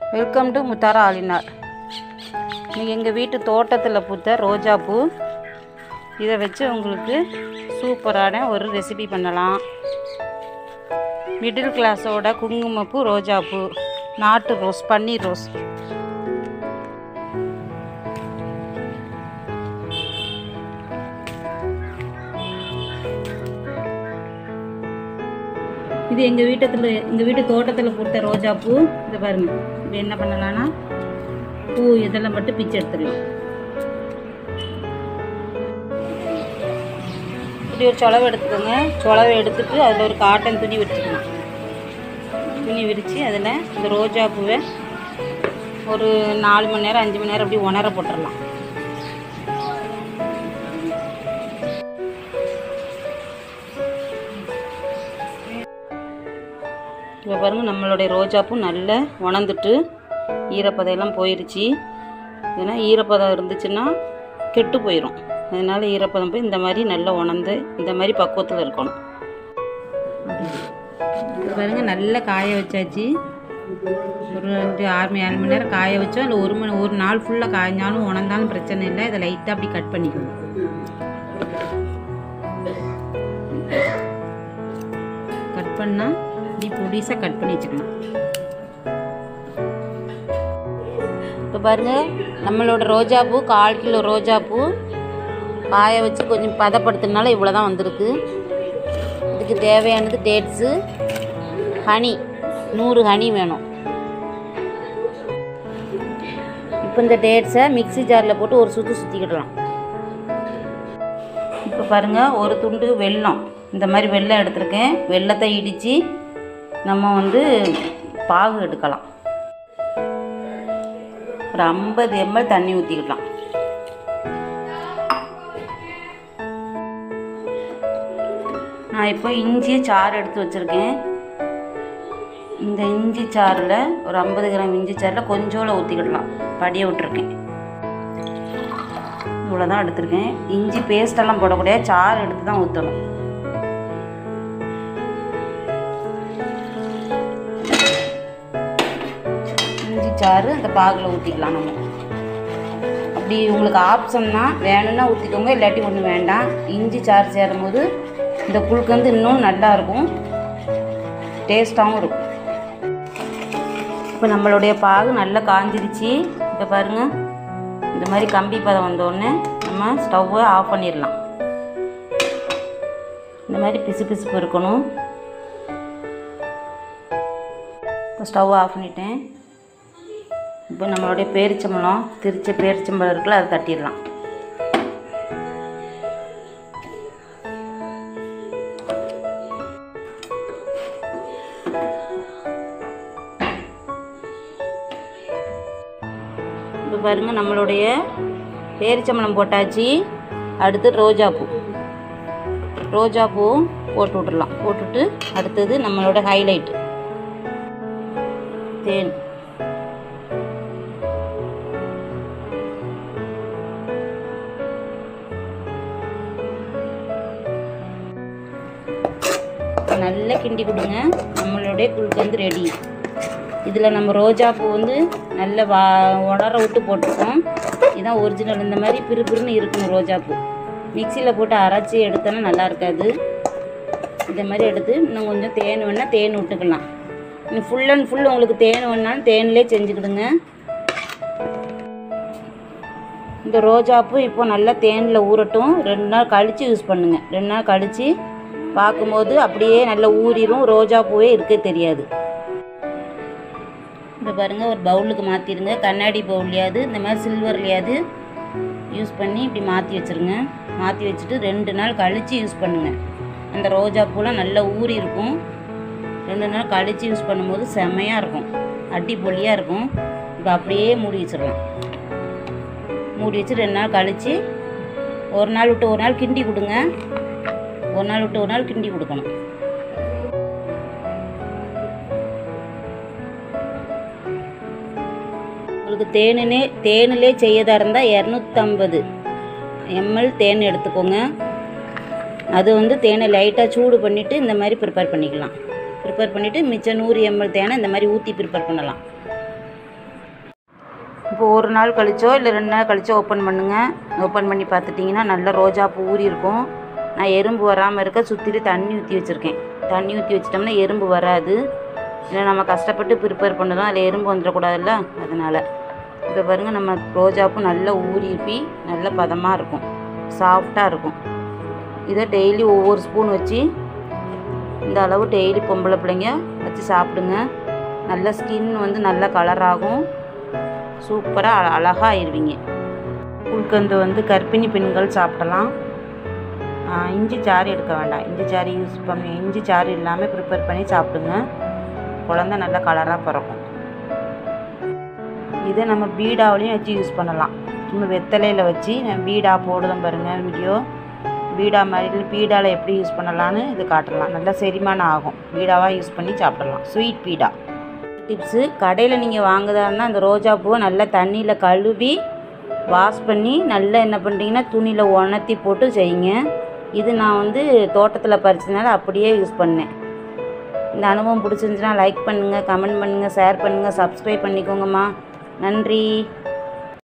welcome to Muthara ஆலினார் இன்னைக்கு எங்கள் வீட்டு தோட்டத்தில் பூத்த ரோஜாப்பூ இதை வச்சு உங்களுக்கு சூப்பரான ஒரு ரெசிபி பண்ணலாம் மிடில் கிளாஸோட குங்குமப்பூ ரோஜாப்பூ நாட்டு ரோஸ் பன்னீர் ரோஸ் இது எங்கள் வீட்டத்தில் எங்கள் வீட்டு தோட்டத்தில் பூத்த ரோஜா பூ இதை பாருங்க இப்போ என்ன பண்ணலான்னா பூ இதெல்லாம் மட்டும் பிச்சு எடுத்துடலாம் இப்படி ஒரு சொலவை எடுத்துக்கோங்க சொலவை எடுத்துட்டு அதில் ஒரு காட்டன் துணி விரிச்சுக்கணும் துணி விரித்து அதில் இந்த ரோஜா பூவை ஒரு நாலு மணி நேரம் அஞ்சு மணி நேரம் அப்படி உணர போட்டுடலாம் இப்போ பாருங்கள் நம்மளுடைய ரோஜாப்பூ நல்லா உணர்ந்துட்டு ஈரப்பதம் எல்லாம் போயிடுச்சு ஏன்னா ஈரப்பதம் இருந்துச்சுன்னா கெட்டு போயிடும் அதனால் ஈரப்பதம் போய் இந்த மாதிரி நல்லா உணர்ந்து இந்த மாதிரி பக்குவத்தில் இருக்கணும் இப்போ பாருங்கள் நல்லா காய வச்சாச்சு ஒரு ரெண்டு ஆறு மணி ஏழு மணி நேரம் காய வச்சோம் இல்லை ஒரு மணி ஒரு நாள் ஃபுல்லாக காய்ஞ்சாலும் உணர்ந்தாலும் பிரச்சனை இல்லை இதை லைட்டாக அப்படி கட் பண்ணிக்கணும் கட் பண்ணால் இப்படி பொடிசாக கட் பண்ணி வச்சுக்கணும் இப்போ பாருங்கள் நம்மளோட ரோஜாப்பூ கால் கிலோ ரோஜாப்பூ காய வச்சு கொஞ்சம் பதப்படுத்தினால இவ்வளோ தான் வந்திருக்கு இதுக்கு தேவையானது டேட்ஸு ஹனி நூறு ஹனி வேணும் இப்போ இந்த டேட்ஸை மிக்ஸி ஜாரில் போட்டு ஒரு சுற்றி சுற்றிக்கிடலாம் இப்போ பாருங்கள் ஒரு துண்டு வெல்லம் இந்த மாதிரி வெல்லம் எடுத்திருக்கேன் வெல்லத்தை இடித்து நம்ம வந்து பாகு எடுக்கலாம் ஒரு ஐம்பது எம்எல் தண்ணி ஊற்றிக்கலாம் நான் இப்போ இஞ்சி சாறு எடுத்து வச்சுருக்கேன் இந்த இஞ்சி சாறில் ஒரு ஐம்பது கிராம் இஞ்சி சாறில் கொஞ்சோல ஊற்றிக்கிடலாம் படிய விட்டுருக்கேன் இவ்வளோ தான் எடுத்திருக்கேன் இஞ்சி பேஸ்டெல்லாம் போடக்கூடாது சாறு எடுத்து தான் ஊற்றணும் இஞ்சி சாறு அந்த பாகில் ஊற்றிக்கலாம் நம்ம அப்படி உங்களுக்கு ஆப்ஷன் தான் வேணும்னா ஊற்றிக்கோங்க இல்லாட்டி ஒன்றும் வேண்டாம் இஞ்சி சாறு சேரும் போது இந்த புழுக்கு வந்து இன்னும் நல்லா இருக்கும் டேஸ்ட்டாகவும் இருக்கும் இப்போ நம்மளுடைய பாகு நல்லா காஞ்சிருச்சு இப்போ பாருங்கள் இந்த மாதிரி கம்பி பதம் வந்தோடனே நம்ம ஸ்டவ்வை ஆஃப் பண்ணிடலாம் இந்த மாதிரி பிசு பிசுப்பு இருக்கணும் இப்போ ஸ்டவ் ஆஃப் பண்ணிட்டேன் இப்போ நம்மளுடைய பேரிச்சம்பழம் திரிச்ச பேரிச்சம்பழம் இருக்குல்ல அதை தட்டிடலாம் இப்போ பாருங்கள் நம்மளுடைய பேரிச்சம்பழம் போட்டாச்சு அடுத்து ரோஜாப்பூ ரோஜாப்பூ போட்டு விட்டுடலாம் போட்டுட்டு அடுத்தது நம்மளோட ஹைலைட் தேன் நல்லா கிண்டி கொடுங்க நம்மளுடைய குழுக்கு வந்து ரெடி இதில் நம்ம ரோஜா பூ வந்து நல்ல வா உணர விட்டு போட்டிருக்கோம் இதுதான் ஒரிஜினல் இந்த மாதிரி பிறு பிறுன்னு இருக்கணும் ரோஜா பூ மிக்சியில் போட்டு அரைச்சி எடுத்தோன்னா நல்லா இருக்காது இந்த மாதிரி எடுத்து இன்னும் கொஞ்சம் தேன் வேணால் தேன் விட்டுக்கலாம் இன்னும் ஃபுல் அண்ட் ஃபுல் உங்களுக்கு தேன் வேணாலும் தேன்லேயே செஞ்சுக்கிடுங்க இந்த ரோஜாப்பூ இப்போ நல்லா தேனில் ஊறட்டும் ரெண்டு நாள் கழித்து யூஸ் பண்ணுங்கள் ரெண்டு நாள் கழித்து பார்க்கும்போது அப்படியே நல்லா ஊறிடும் ரோஜா பூவே இருக்க தெரியாது இப்போ பாருங்கள் ஒரு பவுலுக்கு மாற்றிடுங்க கண்ணாடி பவுல்லையாவது இந்த மாதிரி சில்வர்லையாவது யூஸ் பண்ணி இப்படி மாற்றி வச்சுருங்க மாற்றி வச்சுட்டு ரெண்டு நாள் கழித்து யூஸ் பண்ணுங்கள் அந்த ரோஜா பூலாம் நல்லா ஊறி இருக்கும் ரெண்டு நாள் கழித்து யூஸ் பண்ணும்போது செமையாக இருக்கும் அடி பொலியாக இருக்கும் இப்போ அப்படியே மூடி வச்சிடலாம் மூடி வச்சு ரெண்டு நாள் கழித்து ஒரு நாள் விட்டு ஒரு நாள் கிண்டி கொடுங்க ஒரு நாள் விட்டு ஒரு நாள் கிண்டி கொடுக்கணும் உங்களுக்கு தேனுனே தேனிலே செய்யதா இருந்தால் இரநூத்தம்பது எம்எல் தேன் எடுத்துக்கோங்க அது வந்து தேனை லைட்டாக சூடு பண்ணிவிட்டு இந்த மாதிரி ப்ரிப்பேர் பண்ணிக்கலாம் ப்ரிப்பேர் பண்ணிவிட்டு மிச்சம் நூறு எம்எல் தேனை இந்த மாதிரி ஊற்றி ப்ரிப்பேர் பண்ணலாம் இப்போ ஒரு நாள் கழிச்சோ இல்லை ரெண்டு நாள் கழிச்சோ ஓப்பன் பண்ணுங்கள் ஓப்பன் பண்ணி பார்த்துட்டிங்கன்னா நல்ல ரோஜா பூ ஊறி இருக்கும் நான் எறும்பு வராமல் இருக்க சுற்றிலும் தண்ணி ஊற்றி வச்சுருக்கேன் தண்ணி ஊற்றி வச்சிட்டோம்னா எறும்பு வராது இல்லை நம்ம கஷ்டப்பட்டு ப்ரிப்பேர் பண்ணதும் அதில் எறும்பு வந்துடக்கூடாதுல்ல அதனால் இப்போ பாருங்கள் நம்ம ரோஜாப்பூ நல்லா ஊறிப்பி நல்ல பதமாக இருக்கும் சாஃப்டாக இருக்கும் இதை டெய்லி ஒவ்வொரு ஸ்பூன் வச்சு இந்த அளவு டெய்லி பொம்பளை பிள்ளைங்க வச்சு சாப்பிடுங்க நல்ல ஸ்கின் வந்து நல்ல கலராகும் சூப்பராக அழகாக ஆயிடுவீங்க உள்கந்து வந்து கர்ப்பிணி பெண்கள் சாப்பிடலாம் ஆஹ் இஞ்சி சாறு எடுக்க வேண்டாம் இஞ்சி சாறு யூஸ் பண்ணி இஞ்சி சாறு இல்லாமல் ப்ரிப்பேர் பண்ணி சாப்பிடுங்க குழந்த நல்ல கலராக பிறக்கும் இதை நம்ம பீடாவிலையும் வச்சு யூஸ் பண்ணலாம் சும்மா வெத்தலையில் வச்சு நான் பீடா போடுதேன் பாருங்கள் வீடியோ பீடா மாதிரி பீடாவில் எப்படி யூஸ் பண்ணலான்னு இது காட்டலாம் நல்லா செரிமானம் ஆகும் பீடாவாக யூஸ் பண்ணி சாப்பிடலாம் ஸ்வீட் பீடா டிப்ஸு கடையில் நீங்கள் வாங்குதா இருந்தால் அந்த ரோஜா பூவை நல்லா தண்ணியில் கழுவி வாஷ் பண்ணி நல்லா என்ன பண்ணுறீங்கன்னா துணியில் உணர்த்தி போட்டு செய்யுங்க இது நான் வந்து தோட்டத்தில் பறிச்சதுனால அப்படியே யூஸ் பண்ணேன் இந்த அனுபவம் பிடிச்சிருந்துச்சுன்னா லைக் பண்ணுங்கள் கமெண்ட் பண்ணுங்கள் ஷேர் பண்ணுங்கள் சப்ஸ்கிரைப் பண்ணிக்கோங்கம்மா நன்றி